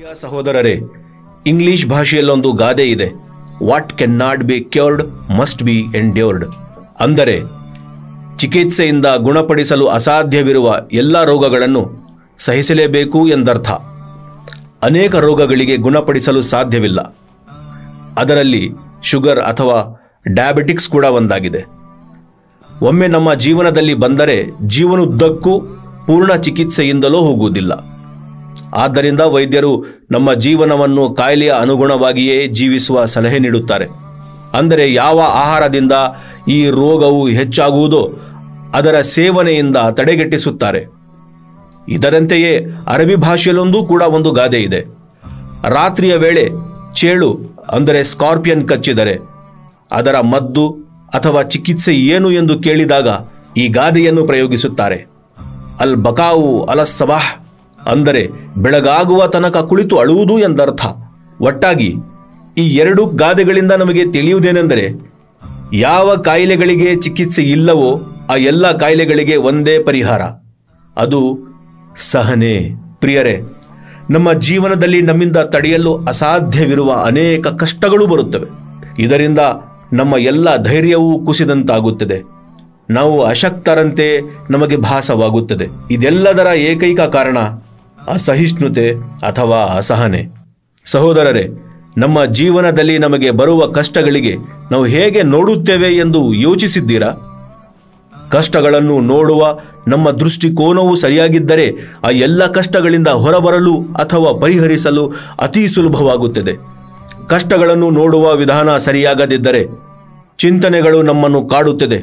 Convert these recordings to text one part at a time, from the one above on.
ಪ್ರಿಯ ಸಹೋದರರೇ ಇಂಗ್ಲಿಷ್ ಭಾಷೆಯಲ್ಲೊಂದು ಗಾದೆ ಇದೆ what can not be cured must be endured ಅಂದರೆ ಚಿಕಿತ್ಸೆಯಿಂದ ಗುಣಪಡಿಸಲು ಅಸಾಧ್ಯವಿರುವ ಎಲ್ಲ ರೋಗಗಳನ್ನು ಸಹಿಸಲೇಬೇಕು ಎಂದರ್ಥ ಅನೇಕ ರೋಗಗಳಿಗೆ ಗುಣಪಡಿಸಲು ಸಾಧ್ಯವಿಲ್ಲ ಅದರಲ್ಲಿ ಶುಗರ್ ಅಥವಾ ಡಯಾಬಿಟಿಕ್ಸ್ ಕೂಡ ಒಂದಾಗಿದೆ ಒಮ್ಮೆ ನಮ್ಮ ಜೀವನದಲ್ಲಿ ಬಂದರೆ ಜೀವನದುದ್ದಕ್ಕೂ ಪೂರ್ಣ ಚಿಕಿತ್ಸೆಯಿಂದಲೂ ಹೋಗುವುದಿಲ್ಲ ಆದ್ದರಿಂದ ವೈದ್ಯರು ನಮ್ಮ ಜೀವನವನ್ನು ಕಾಯಿಲೆಯ ಅನುಗುಣವಾಗಿಯೇ ಜೀವಿಸುವ ಸಲಹೆ ನೀಡುತ್ತಾರೆ ಅಂದರೆ ಯಾವ ಆಹಾರದಿಂದ ಈ ರೋಗವು ಹೆಚ್ಚಾಗುವುದೋ ಅದರ ಸೇವನೆಯಿಂದ ತಡೆಗಟ್ಟಿಸುತ್ತಾರೆ ಇದರಂತೆಯೇ ಅರಬಿ ಭಾಷೆಯಲ್ಲೊಂದು ಕೂಡ ಒಂದು ಗಾದೆ ಇದೆ ರಾತ್ರಿಯ ವೇಳೆ ಚೇಳು ಅಂದರೆ ಸ್ಕಾರ್ಪಿಯನ್ ಕಚ್ಚಿದರೆ ಅದರ ಮದ್ದು ಅಥವಾ ಚಿಕಿತ್ಸೆ ಏನು ಎಂದು ಕೇಳಿದಾಗ ಈ ಗಾದೆಯನ್ನು ಪ್ರಯೋಗಿಸುತ್ತಾರೆ ಅಲ್ ಬಕಾವು ಅಲ ಸಬಾಹ್ ಅಂದರೆ ಬೆಳಗಾಗುವ ತನಕ ಕುಳಿತು ಅಳುವುದು ಎಂದರ್ಥ ಒಟ್ಟಾಗಿ ಈ ಎರಡು ಗಾದೆಗಳಿಂದ ನಮಗೆ ತಿಳಿಯುವುದೇನೆಂದರೆ ಯಾವ ಕಾಯಿಲೆಗಳಿಗೆ ಚಿಕಿತ್ಸೆ ಇಲ್ಲವೋ ಆ ಎಲ್ಲ ಕಾಯಿಲೆಗಳಿಗೆ ಒಂದೇ ಪರಿಹಾರ ಅದು ಸಹನೆ ಪ್ರಿಯರೇ ನಮ್ಮ ಜೀವನದಲ್ಲಿ ನಮ್ಮಿಂದ ತಡೆಯಲು ಅಸಾಧ್ಯವಿರುವ ಅನೇಕ ಕಷ್ಟಗಳು ಬರುತ್ತವೆ ಇದರಿಂದ ನಮ್ಮ ಎಲ್ಲ ಧೈರ್ಯವೂ ಕುಸಿದಂತಾಗುತ್ತದೆ ನಾವು ಅಶಕ್ತರಂತೆ ನಮಗೆ ಭಾಸವಾಗುತ್ತದೆ ಇದೆಲ್ಲದರ ಏಕೈಕ ಕಾರಣ ಅಸಹಿಷ್ಣುತೆ ಅಥವಾ ಅಸಹನೆ ಸಹೋದರರೇ ನಮ್ಮ ಜೀವನದಲ್ಲಿ ನಮಗೆ ಬರುವ ಕಷ್ಟಗಳಿಗೆ ನಾವು ಹೇಗೆ ನೋಡುತ್ತೇವೆ ಎಂದು ಯೋಚಿಸಿದ್ದೀರಾ ಕಷ್ಟಗಳನ್ನು ನೋಡುವ ನಮ್ಮ ದೃಷ್ಟಿಕೋನವು ಸರಿಯಾಗಿದ್ದರೆ ಆ ಎಲ್ಲ ಕಷ್ಟಗಳಿಂದ ಹೊರಬರಲು ಅಥವಾ ಪರಿಹರಿಸಲು ಅತಿ ಸುಲಭವಾಗುತ್ತದೆ ಕಷ್ಟಗಳನ್ನು ನೋಡುವ ವಿಧಾನ ಸರಿಯಾಗದಿದ್ದರೆ ಚಿಂತನೆಗಳು ನಮ್ಮನ್ನು ಕಾಡುತ್ತದೆ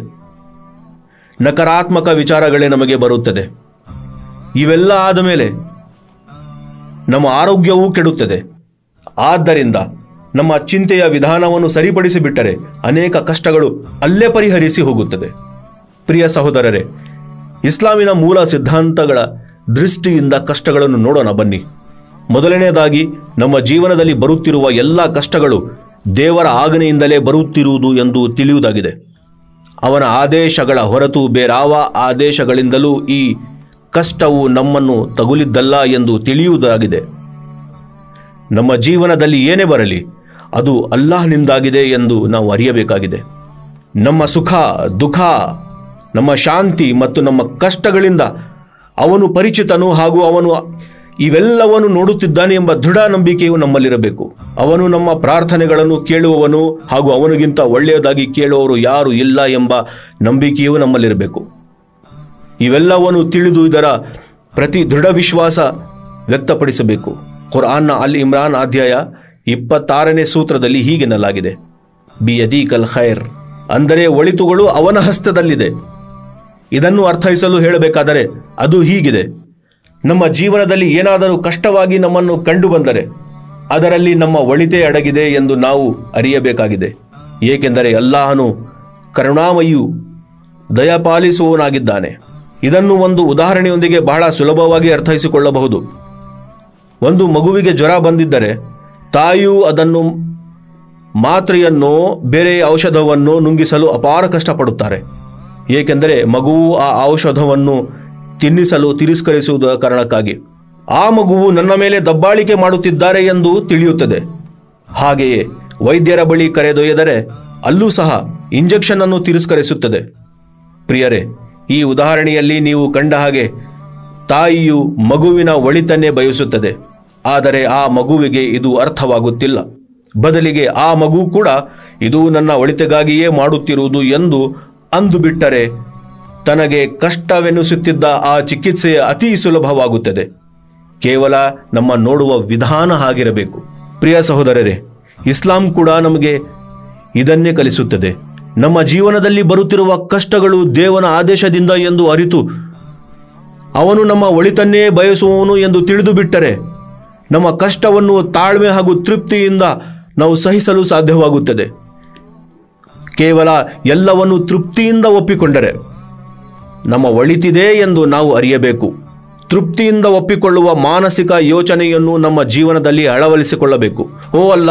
ನಕಾರಾತ್ಮಕ ವಿಚಾರಗಳೇ ನಮಗೆ ಬರುತ್ತದೆ ಇವೆಲ್ಲ ಆದ ಮೇಲೆ ನಮ್ಮ ಆರೋಗ್ಯವೂ ಕೆಡುತ್ತದೆ ಆದ್ದರಿಂದ ನಮ್ಮ ಚಿಂತೆಯ ವಿಧಾನವನ್ನು ಸರಿಪಡಿಸಿಬಿಟ್ಟರೆ ಅನೇಕ ಕಷ್ಟಗಳು ಅಲ್ಲೇ ಪರಿಹರಿಸಿ ಹೋಗುತ್ತದೆ ಪ್ರಿಯ ಸಹೋದರರೇ ಇಸ್ಲಾಮಿನ ಮೂಲ ಸಿದ್ಧಾಂತಗಳ ದೃಷ್ಟಿಯಿಂದ ಕಷ್ಟಗಳನ್ನು ನೋಡೋಣ ಬನ್ನಿ ಮೊದಲನೆಯದಾಗಿ ನಮ್ಮ ಜೀವನದಲ್ಲಿ ಬರುತ್ತಿರುವ ಎಲ್ಲ ಕಷ್ಟಗಳು ದೇವರ ಆಜ್ಞೆಯಿಂದಲೇ ಬರುತ್ತಿರುವುದು ಎಂದು ತಿಳಿಯುವುದಾಗಿದೆ ಅವನ ಆದೇಶಗಳ ಹೊರತು ಬೇರಾವ ಆದೇಶಗಳಿಂದಲೂ ಈ ಕಷ್ಟವು ನಮ್ಮನ್ನು ತಗುಲಿದ್ದಲ್ಲ ಎಂದು ತಿಳಿಯುವುದಾಗಿದೆ ನಮ್ಮ ಜೀವನದಲ್ಲಿ ಏನೇ ಬರಲಿ ಅದು ಅಲ್ಲಾಹ್ನಿಂದಾಗಿದೆ ಎಂದು ನಾವು ಅರಿಯಬೇಕಾಗಿದೆ ನಮ್ಮ ಸುಖ ದುಃಖ ನಮ್ಮ ಶಾಂತಿ ಮತ್ತು ನಮ್ಮ ಕಷ್ಟಗಳಿಂದ ಅವನು ಪರಿಚಿತನು ಹಾಗೂ ಅವನು ಇವೆಲ್ಲವನ್ನು ನೋಡುತ್ತಿದ್ದಾನೆ ಎಂಬ ದೃಢ ನಂಬಿಕೆಯು ನಮ್ಮಲ್ಲಿರಬೇಕು ಅವನು ನಮ್ಮ ಪ್ರಾರ್ಥನೆಗಳನ್ನು ಕೇಳುವವನು ಹಾಗೂ ಅವನಿಗಿಂತ ಒಳ್ಳೆಯದಾಗಿ ಕೇಳುವವರು ಯಾರು ಇಲ್ಲ ಎಂಬ ನಂಬಿಕೆಯೂ ನಮ್ಮಲ್ಲಿರಬೇಕು ಇವೆಲ್ಲವನ್ನು ತಿಳಿದು ಇದರ ಪ್ರತಿ ದೃಢ ವಿಶ್ವಾಸ ವ್ಯಕ್ತಪಡಿಸಬೇಕು ಖುರ್ಆನ್ನ ಅಲ್ ಇಮ್ರಾನ್ ಅಧ್ಯಾಯ ಇಪ್ಪತ್ತಾರನೇ ಸೂತ್ರದಲ್ಲಿ ಹೀಗೆನ್ನಲಾಗಿದೆ ಬಿ ಯದೀಕಲ್ ಖೈರ್ ಅಂದರೆ ಒಳಿತುಗಳು ಅವನ ಹಸ್ತದಲ್ಲಿದೆ ಇದನ್ನು ಅರ್ಥೈಸಲು ಹೇಳಬೇಕಾದರೆ ಅದು ಹೀಗಿದೆ ನಮ್ಮ ಜೀವನದಲ್ಲಿ ಏನಾದರೂ ಕಷ್ಟವಾಗಿ ನಮ್ಮನ್ನು ಕಂಡು ಬಂದರೆ ಅದರಲ್ಲಿ ನಮ್ಮ ಒಳಿತೇ ಅಡಗಿದೆ ಎಂದು ನಾವು ಅರಿಯಬೇಕಾಗಿದೆ ಏಕೆಂದರೆ ಅಲ್ಲಾಹನು ಕರುಣಾಮಯಿಯು ದಯಪಾಲಿಸುವವನಾಗಿದ್ದಾನೆ ಇದನ್ನು ಒಂದು ಉದಾಹರಣೆಯೊಂದಿಗೆ ಬಹಳ ಸುಲಭವಾಗಿ ಅರ್ಥೈಸಿಕೊಳ್ಳಬಹುದು ಒಂದು ಮಗುವಿಗೆ ಜ್ವರ ಬಂದಿದ್ದರೆ ತಾಯಿಯು ಅದನ್ನು ಮಾತ್ರೆಯನ್ನೋ ಬೇರೆ ಔಷಧವನ್ನು ನುಂಗಿಸಲು ಅಪಾರ ಕಷ್ಟಪಡುತ್ತಾರೆ ಏಕೆಂದರೆ ಮಗುವು ಆ ಔಷಧವನ್ನು ತಿನ್ನಿಸಲು ತಿರಸ್ಕರಿಸುವುದರ ಕಾರಣಕ್ಕಾಗಿ ಆ ಮಗುವು ನನ್ನ ಮೇಲೆ ದಬ್ಬಾಳಿಕೆ ಮಾಡುತ್ತಿದ್ದಾರೆ ಎಂದು ತಿಳಿಯುತ್ತದೆ ಹಾಗೆಯೇ ವೈದ್ಯರ ಬಳಿ ಕರೆದೊಯ್ಯದರೆ ಅಲ್ಲೂ ಸಹ ಇಂಜೆಕ್ಷನ್ ಅನ್ನು ತಿರಸ್ಕರಿಸುತ್ತದೆ ಪ್ರಿಯರೇ ಈ ಉದಾಹರಣೆಯಲ್ಲಿ ನೀವು ಕಂಡ ಹಾಗೆ ತಾಯಿಯು ಮಗುವಿನ ಒಳಿತನ್ನೇ ಬಯಸುತ್ತದೆ ಆದರೆ ಆ ಮಗುವಿಗೆ ಇದು ಅರ್ಥವಾಗುತ್ತಿಲ್ಲ ಬದಲಿಗೆ ಆ ಮಗು ಕೂಡ ಇದು ನನ್ನ ಒಳಿತಿಗಾಗಿಯೇ ಮಾಡುತ್ತಿರುವುದು ಎಂದು ಅಂದುಬಿಟ್ಟರೆ ತನಗೆ ಕಷ್ಟವೆನಿಸುತ್ತಿದ್ದ ಆ ಚಿಕಿತ್ಸೆಯ ಅತಿ ಸುಲಭವಾಗುತ್ತದೆ ಕೇವಲ ನಮ್ಮ ನೋಡುವ ವಿಧಾನ ಆಗಿರಬೇಕು ಪ್ರಿಯ ಸಹೋದರರೇ ಇಸ್ಲಾಂ ಕೂಡ ನಮಗೆ ಇದನ್ನೇ ಕಲಿಸುತ್ತದೆ ನಮ್ಮ ಜೀವನದಲ್ಲಿ ಬರುತ್ತಿರುವ ಕಷ್ಟಗಳು ದೇವನ ಆದೇಶದಿಂದ ಎಂದು ಅರಿತು ಅವನು ನಮ್ಮ ಒಳಿತನ್ನೇ ಬಯಸುವವನು ಎಂದು ತಿಳಿದು ಬಿಟ್ಟರೆ ನಮ್ಮ ಕಷ್ಟವನ್ನು ತಾಳ್ಮೆ ಹಾಗೂ ತೃಪ್ತಿಯಿಂದ ನಾವು ಸಹಿಸಲು ಸಾಧ್ಯವಾಗುತ್ತದೆ ಕೇವಲ ಎಲ್ಲವನ್ನು ತೃಪ್ತಿಯಿಂದ ಒಪ್ಪಿಕೊಂಡರೆ ನಮ್ಮ ಒಳಿತಿದೆ ಎಂದು ನಾವು ಅರಿಯಬೇಕು ತೃಪ್ತಿಯಿಂದ ಒಪ್ಪಿಕೊಳ್ಳುವ ಮಾನಸಿಕ ಯೋಚನೆಯನ್ನು ನಮ್ಮ ಜೀವನದಲ್ಲಿ ಅಳವಡಿಸಿಕೊಳ್ಳಬೇಕು ಓ ಅಲ್ಲ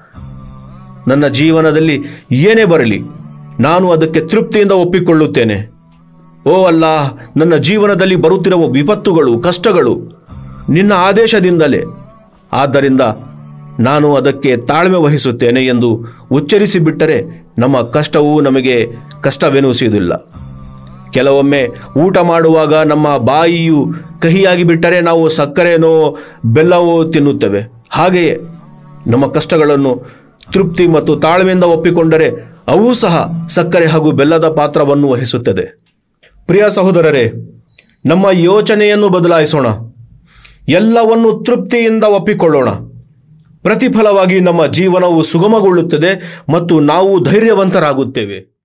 ನನ್ನ ಜೀವನದಲ್ಲಿ ಏನೇ ಬರಲಿ ನಾನು ಅದಕ್ಕೆ ತೃಪ್ತಿಯಿಂದ ಒಪ್ಪಿಕೊಳ್ಳುತ್ತೇನೆ ಓ ಅಲ್ಲ ನನ್ನ ಜೀವನದಲ್ಲಿ ಬರುತ್ತಿರುವ ವಿಪತ್ತುಗಳು ಕಷ್ಟಗಳು ನಿನ್ನ ಆದೇಶದಿಂದಲೇ ಆದ್ದರಿಂದ ನಾನು ಅದಕ್ಕೆ ತಾಳ್ಮೆ ವಹಿಸುತ್ತೇನೆ ಎಂದು ಉಚ್ಚರಿಸಿ ಬಿಟ್ಟರೆ ನಮ್ಮ ಕಷ್ಟವು ನಮಗೆ ಕಷ್ಟವೆನಿಸುವುದಿಲ್ಲ ಕೆಲವೊಮ್ಮೆ ಊಟ ಮಾಡುವಾಗ ನಮ್ಮ ಬಾಯಿಯು ಕಹಿಯಾಗಿ ಬಿಟ್ಟರೆ ನಾವು ಸಕ್ಕರೆನೋ ಬೆಲ್ಲವೋ ತಿನ್ನುತ್ತೇವೆ ಹಾಗೆಯೇ ನಮ್ಮ ಕಷ್ಟಗಳನ್ನು ತೃಪ್ತಿ ಮತ್ತು ತಾಳ್ಮೆಯಿಂದ ಒಪ್ಪಿಕೊಂಡರೆ ಅವು ಸಹ ಸಕ್ಕರೆ ಹಾಗೂ ಬೆಲ್ಲದ ಪಾತ್ರವನ್ನು ವಹಿಸುತ್ತದೆ ಪ್ರಿಯ ಸಹೋದರರೇ ನಮ್ಮ ಯೋಚನೆಯನ್ನು ಬದಲಾಯಿಸೋಣ ಎಲ್ಲವನ್ನು ತೃಪ್ತಿಯಿಂದ ಒಪ್ಪಿಕೊಳ್ಳೋಣ ಪ್ರತಿಫಲವಾಗಿ ನಮ್ಮ ಜೀವನವು ಸುಗಮಗೊಳ್ಳುತ್ತದೆ ಮತ್ತು ನಾವು ಧೈರ್ಯವಂತರಾಗುತ್ತೇವೆ